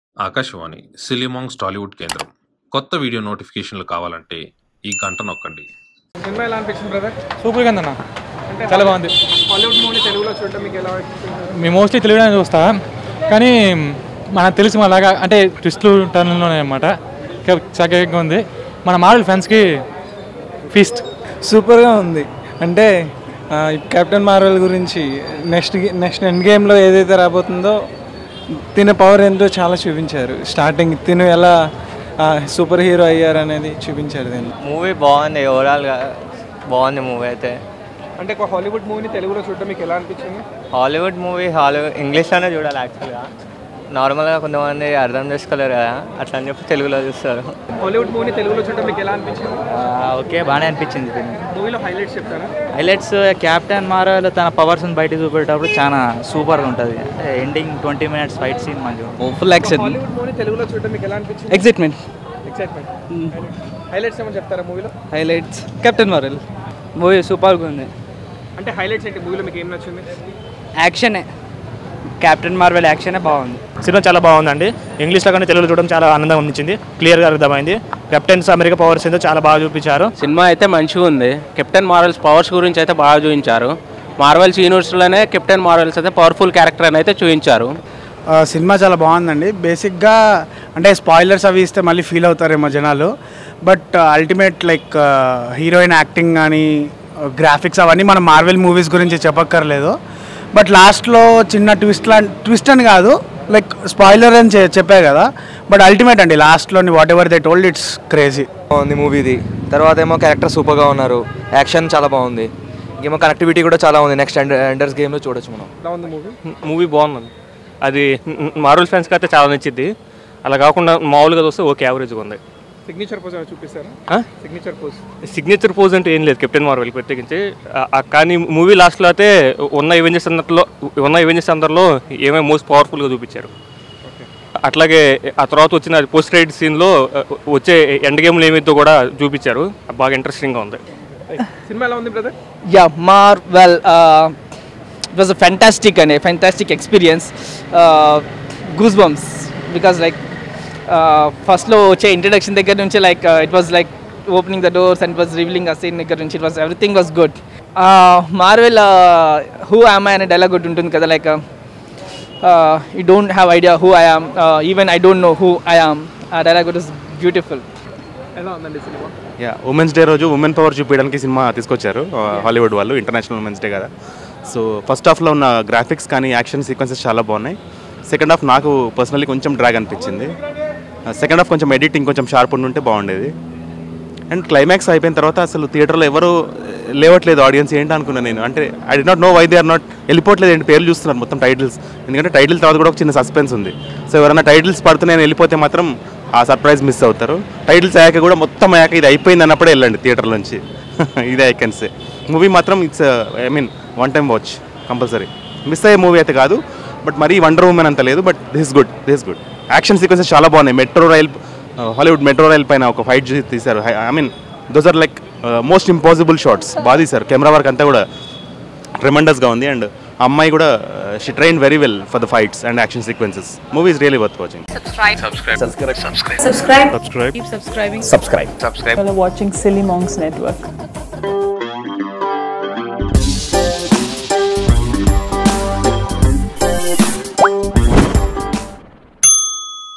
ఆకాశవాణి సిలిమాంగ్స్ టాలీవుడ్ కేంద్రం కొత్త వీడియో నోటిఫికేషన్లు కావాలంటే ఈ గంట నొక్కండి సినిమా ఎలా అనిపించింది బ్రదర్ సూపర్గా ఉందన్న చాలా బాగుంది హాలీవుడ్ మూవీ తెలుగులో చూడటం మీకు ఎలా అనిపించింది మేము మోస్ట్లీ తెలుగులోనే చూస్తా కానీ మనకు తెలిసి అలాగా అంటే ట్విస్ట్లు టర్న్లోనే అనమాట చక్కగా ఉంది మన మాడల్ ఫ్యాన్స్కి ఫీస్ట్ సూపర్గా ఉంది అంటే ఆ, ఈ కెప్టెన్ మార్వెల్ గురించి నెక్స్ట్ నెక్స్ట్ ఎండ్ గేమ్లో ఏదైతే రాబోతుందో తిన పవర్ ఏంటో చాలా చూపించారు స్టార్టింగ్ తిను ఎలా సూపర్ హీరో అయ్యారు అనేది చూపించారు దీన్ని మూవీ బాగుంది ఓవరాల్గా బాగుంది మూవీ అయితే అంటే ఒక హాలీవుడ్ మూవీని తెలుగులో చూడటం మీకు ఎలా అనిపించింది హాలీవుడ్ మూవీ హాలీవుడ్ ఇంగ్లీష్లోనే చూడాలి యాక్చువల్గా నార్మల్గా కొంతమంది అర్థం చేసుకోలేరు కదా అట్లా అని చెప్పి తెలుగులో చూస్తారు హాలీవుడ్ మూవీని తెలుగులో చూడటం మీకు ఎలా అనిపించింది ఓకే బాగానే అనిపించింది మూవీలో హైలైట్స్ చెప్తారా హైలైట్స్ కెప్టెన్ మారవల్ తన పవర్స్ని బయట చూపేటప్పుడు చాలా సూపర్గా ఉంటుంది అంటే ఎండింగ్ ట్వంటీ మినిట్స్ ఫైట్ సీన్ మంచిగా ఫుల్ యాక్షన్ హాలీవుడ్ మూవీ తెలుగులో చూడటం మీకు ఎలా అనిపించింది ఎగ్జైట్మెంట్ ఎక్సైట్మెంట్ హైలైట్స్ ఏమని చెప్తారా మూవీలో హైలైట్స్ కెప్టెన్ మార్వెల్ మూవీ సూపర్గా ఉంది అంటే హైలైట్స్ ఏంటి మూవీలో మీకు ఏం నచ్చింది యాక్షనే కెప్టెన్ మార్వెల్ యాక్షనే బాగుంది సినిమా చాలా బాగుందండి ఇంగ్లీష్లో కానీ తెలుగులో చూడడం చాలా ఆనందంగా అనిపించింది క్లియర్గా అర్థమైంది కెప్టెన్స్ అమెరికా పవర్స్ ఏందో చాలా బాగా చూపించారు సినిమా అయితే మంచిగా ఉంది కెప్టెన్ మార్వెల్స్ పవర్స్ గురించి అయితే బాగా చూపించారు మార్వెల్స్ యూనివర్స్లోనే కెప్టెన్ మార్వెల్స్ అయితే పవర్ఫుల్ క్యారెక్టర్ అని అయితే చూపించారు ఆ, సినిమా చాలా బాగుందండి బేసిక్గా అంటే స్పాయిలర్స్ అవి ఇస్తే మళ్ళీ ఫీల్ అవుతారేమో జనాలు but ultimate like heroine acting కానీ గ్రాఫిక్స్ అవన్నీ మనం మార్వెల్ మూవీస్ గురించి చెప్పక్కర్లేదు బట్ లాస్ట్లో చిన్న ట్విస్ట్ లా ట్విస్ట్ అని కాదు లైక్ స్పాయిలర్ అని చె- చెప్పా కదా బట్ అల్టిమేట్ అండి లాస్ట్లోని whatever they told it's crazy బాగుంది మూవీది తర్వాత ఏమో క్యారెక్టర్ సూపర్గా ఉన్నారు యాక్షన్ చాలా బాగుంది ఏమో కనెక్టివిటీ కూడా చాలా ఉంది నెక్స్ట్ ఎండర్స్ గేమ్లో చూడొచ్చు మనం ఎలా ఉంది మూవీ మూవీ బాగుంది అది మార్వల్ ఫ్యాన్స్కి అయితే చాలా నచ్చింది అలా కాకుండా మామూలుగా చూస్తే ఓకే యావరేజ్గా ఉంది సిగ్నేచర్ పోజ్ చూపిస్తారా ఆ? సిగ్నేచర్ పోజ్ సిగ్నేచర్ పోజ్ అంటే ఏం లేదు కెప్టెన్ మార్వెల్ ప్రత్యేకించి ఆ- ఆ కానీ మూవీ లాస్ట్లో అయితే ఉన్న ఈవెంజెస్ అందరిలో ఉన్న ఈవెంజెస్ అందరిలో ఏమేమి మోస్ట్ పవర్ఫుల్గా చూపించారు అట్లాగే ఆ తర్వాత వచ్చిన పోస్ట్ క్రెడిట్ సీన్లో వచ్చే ఎండ్ గేమ్లు ఏమైతే కూడా చూపించారు బాగా ఇంట్రెస్టింగ్గా ఉంది సినిమా ఎలా ఉంది brother yeah Marvel it was a fantastic అండి fantastic experience goose bumps because like ఫస్ట్లో వచ్చే ఇంట్రడక్షన్ దగ్గర నుంచి like it was like opening the doors and was revealing ఆ సీన్ దగ్గర నుంచి it was everything was good Marvel who am అనే dialogue ఒకటి ఉంటుంది కదా like you don't have idea who I am even I don't know who I am ఆ dialogue it was beautiful ఎలా ఉందండి సినిమా యా ఉమెన్స్ డే రోజు women power చూపించడానికి సినిమా తీసుకొచ్చారు ఆ, హాలీవుడ్ వాళ్ళు ఇంటర్నేషనల్ ఉమెన్స్ డే కదా సో ఫస్ట్ హాఫ్లో ఉన్న గ్రాఫిక్స్ కానీ యాక్షన్ సీక్వెన్సెస్ చాలా బాగున్నాయి సెకండ్ హాఫ్ నాకు పర్సనల్లీ కొంచెం డ్రాగ్ అనిపించింది సెకండ్ హాఫ్ కొంచెం ఎడిటింగ్ కొంచెం షార్ప్ ఉంటే బాగుండేది అండ్ క్లైమాక్స్ అయిపోయిన తర్వాత అసలు థియేటర్లో ఎవరు లేవట్లేదు ఆడియన్స్ ఏంటి అనుకున్నాను నేను అంటే I did not know why they are not వెళ్ళిపోవట్లేదు ఏంటి పేర్లు చూస్తున్నారు మొత్తం టైటిల్స్ ఎందుకంటే టైటిల్ తర్వాత కూడా ఒక చిన్న సస్పెన్స్ ఉంది సో ఎవరైనా టైటిల్స్ పడుతున్నాయని వెళ్ళిపోతే మాత్రం ఆ సర్ప్రైజ్ మిస్ అవుతారు టైటిల్స్ అయ్యాక కూడా మొత్తం అయ్యాక ఇది అయిపోయింది అన్నప్పుడే వెళ్ళండి థియేటర్ నుంచి ఇదే ఐ కెన్ సే మూవీ మాత్రం it's I mean one time watch compulsory miss అయ్యే మూవీ అయితే కాదు బట్ మరీ వండర్ ఉమెన్ అంత లేదు but this good this good action sequences చాలా బాగున్నాయి metro rail Hollywood metro rail పైన ఒక ఫైట్ తీశారు I mean those are like most impossible shots బాగా తీశారు కెమెరా వర్క్ అంతా కూడా ట్రెమండస్గా ఉంది అండ్ అమ్మాయి కూడా she train very well for the fights and action sequences movie is really worth watching Subscribe. Keep subscribing. Subscribe. Subscribe. Follow watching Silly Monks Network.